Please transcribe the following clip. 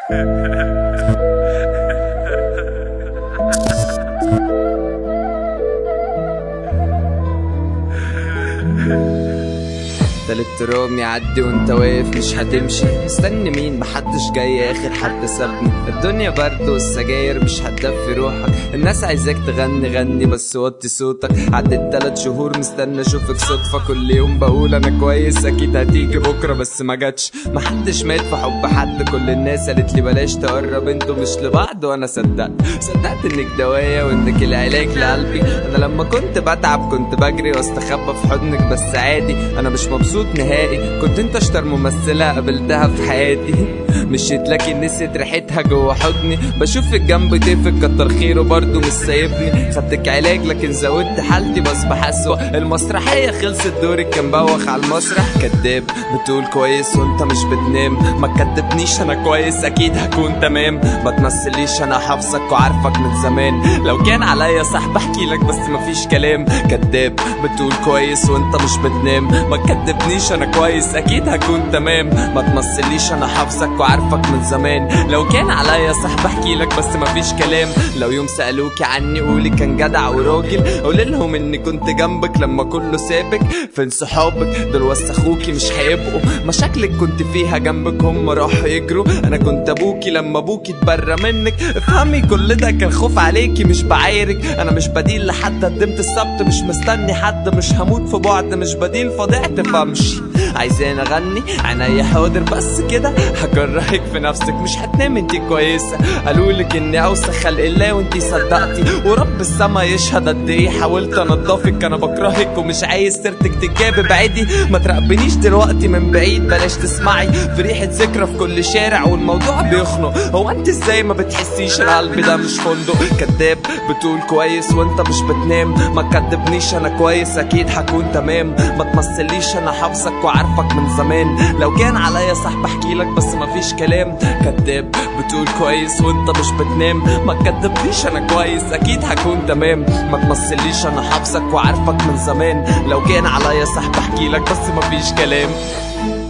تالت رام يعدي وانت واقف مش هتمشي مستني مين محدش جاي اخر حد سابني الدنيا برد والسجاير مش هتدفي روحك الناس عايزاك تغني غني بس وطي صوتك عدت تلات شهور مستني اشوفك صدفة كل يوم بقول انا كويس اكيد هتيجي بكرة بس ما جاتش محدش مات في حب حد كل الناس قالت لي بلاش تقرب انتوا مش لبعض وانا صدقت صدقت انك دوايا وانك العلاج لقلبي انا لما كنت بتعب كنت بجري واستخبى في حضنك بس عادي انا مش مبسوط نهائي كنت انت اشطر ممثلة قابلتها في حياتي مشيت لكن نسيت ريحتها جوه حضني بشوفك جنب ضيفك كتر خيره برضه مش سايبني خدتك علاج لكن زودت حالتي بصبح اسوأ المسرحية خلصت دورك كان بوخ على المسرح كداب بتقول كويس وانت مش بتنام ما تكدبنيش انا كويس اكيد هكون تمام ما تمثليش انا حافظك وعارفك من زمان لو كان عليا صح بحكي لك بس مفيش كلام كداب بتقول كويس وانت مش بتنام ما تكدبنيش انا كويس اكيد هكون تمام ما تمثليش انا حافظك وعارفك من زمان لو كان عليا صح بحكي لك بس مفيش كلام لو يوم سالوكي عني قولي كان جدع وراجل قولي لهم اني كنت جنبك لما كله سابك فين صحابك دول وسخوكي مش هيبقوا مشاكلك كنت فيها جنبك هم راحوا يجروا انا كنت ابوكي لما ابوكي اتبرى منك افهمي كل ده كان خوف عليكي مش بعايرك انا مش بديل لحد قدمت السبت مش مستني حد مش هموت في بعد مش بديل فضعت فامشي عايزين اغني عينيا حاضر بس كده هكرهك في نفسك مش هتنام انتي كويسه قالولك اني اوسخ خلق الله وانتي صدقتي ورب السما يشهد قد ايه حاولت انضفك انا بكرهك ومش عايز سيرتك تتجاب بعيدي ما تراقبنيش دلوقتي من بعيد بلاش تسمعي في ريحه ذكرى في كل شارع والموضوع بيخنق هو انت ازاي ما بتحسيش القلب ده مش فندق كداب بتقول كويس وانت مش بتنام ما تكدبنيش انا كويس اكيد هكون تمام ما تمثليش انا حافظك وعارفك من زمان لو كان عليا صح بحكي لك بس مفيش كلام كداب بتقول كويس وانت مش بتنام ما تكدبنيش انا كويس اكيد هكون تمام ما تمثليش انا حافظك وعارفك من زمان لو كان عليا صح بحكي لك بس مفيش كلام